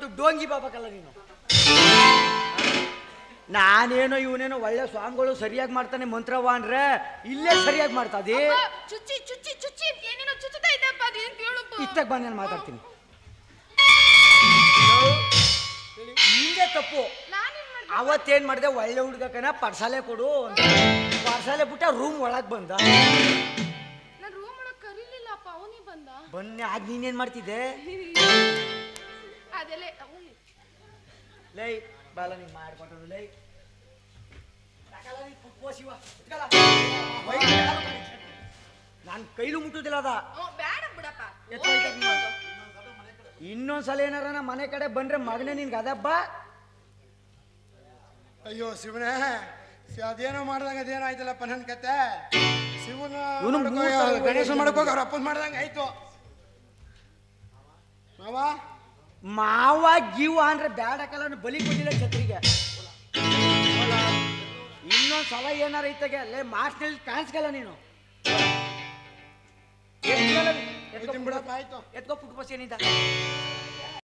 ಡೋಂಗಿ ಬಾಬಕಲ್ಲ ನೀನು ನಾನೇನೋ ಇವನೇನೋ ಒಳ್ಳೆ ಸ್ವಾಮಿಗಳು ಸರಿಯಾಗಿ ಮಾಡ್ತಾನೆ ಮಂತ್ರವ ಅಂದ್ರೆ ಇಲ್ಲೇ ಸರಿಯಾಗಿ ಮಾಡ್ತಾ ಅದೇ ಅಪ್ಪ, ಚುಚ್ಚಿ ಚುಚ್ಚಿ ಚುಚ್ಚಿ ಅಂತ ಏನೇನೋ ಚುಚ್ಚುತ್ತಾ ಇದ್ದಪ್ಪ ಅದೇನ್ ಕೇಳಪ್ಪ ಇತ್ತಾಗ ಬಂದು ನಾನು ಮಾತಾಡ್ತೀನಿ ಹಿಂಗೆ ತಪ್ಪು ನಾನೇನ್ ಮಾಡ್ದೆ ಅವತ್ತೇನ್ ಮಾಡಿದೆ ಒಳ್ಳೆ ಹುಡುಗಕನ ಪರ್ಸಾಲೆ ಕೊಡು ಅಂತ ಪರ್ಸಾಲೆ ಬಿಟ್ಟ ರೂಮ್ ಒಳಗ್ ಬಂದ ನಾನ್ ರೂಮ್ ಒಳಗ್ ಕರೀಲಿಲ್ಲಪ್ಪ ಅವನೇ ಬಂದ ಬನ್ನಿ ಆಗ ನೀನೇನ್ ಮಾಡ್ತಿದ್ದೆ ಅದೆಲ್ಲ ಅವನೇ ಲೈ ಬಾಲ ನೀ ಮಾಡ್ಕೊಟ್ಟದು ಲೈ ನಾನು ಕೈಲು ಮುಟ್ಟುದಿಲ್ಲ ಅದ ಅವ್ ಬೇಡ ಬಿಡಪ್ಪ ಎತ್ತ್ ಹೋಯ್ತು ನೀನು. ಇನ್ನೊಂದ್ಸಲ ಏನಾರ ನಮ್ಮ ಮನೆ ಕಡೆ ಬಂದ್ರೆ ಮಗನೇ ನಿನ್ಗೆ ಅದಬ್ಬ ಅಯ್ಯೋ ಶಿವನೇ ಸಿ- ಅದೇನೋ ಮಾಡ್ದಂಗ ಅದೇನೋ ಆಯ್ತಲ್ಲಪ್ಪ ನನ್ನ ಕತೆ ಶಿವನ ಇವ್ನು ಮಾಡ್ಕೊ- ಮೂರ್ ಸಲ ಗಣೇಶ ಮಾಡ್ಕೋಗ ಅವ್ರ ಅಪ್ಪನ ಮಾಡ್ದಂಗ ಆಯ್ತು ಮಾವ ಮಾವ ಜೀವ ಅಂದ್ರೆ ಬ್ಯಾಡಕಲ್ಲ ಅವ್ನು ಬಲಿ ಕೊಟ್ಟಿಲ್ಲ ಛತ್ರಿಗೆ ಇನ್ನೊಂದ್ ಸಲ ಏನಾರ ಐತಾಗೆ ಅಲ್ಲೇ ಮಾಸ್ನಲ್ಲಿ ಕಾಣಿಸ್ಕಲ್ಲ ನೀನು ಎತ್ಕೊಲ್ಲ ನೀನು. ಎತ್ಕೊ ಹೋಯ್ತೀನಿ ಬಿಡಪ್ಪ ಆಯ್ತು ಎತ್ಕೋ ಪುಟ್ ಬಸ್ ಏನಿದ್ದ